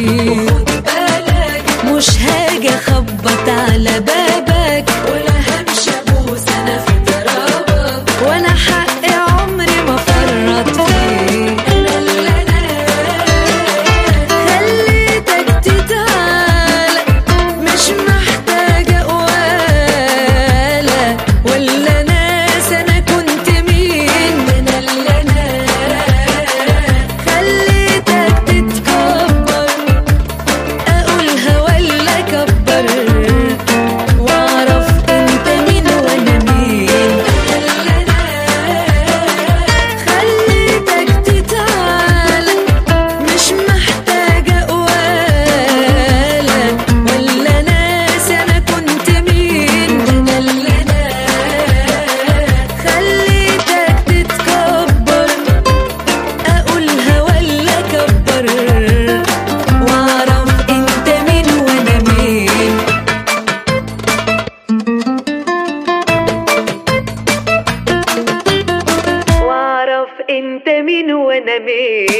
فيه مش هاجي اخبط على بابك ولا همشي ابوس انا في ترابك وانا حق عمري ما فرط فيه انا اللي انا خليتك تتعالى مش محتاجة قوالة ولا ناس أنا كنت مين انا اللي انا خليتك تتكبر أقولها ولا كبر وأعرف أنت مين وأنا مين خليتك تتعالى مش محتاجة قوالة ولا ناس أنا كنت مين انا اللي انا خليتك تتكبر أقولها ولا كبر وأعرف أنت مين وأنا مين وأعرف أنت مين وأنا مين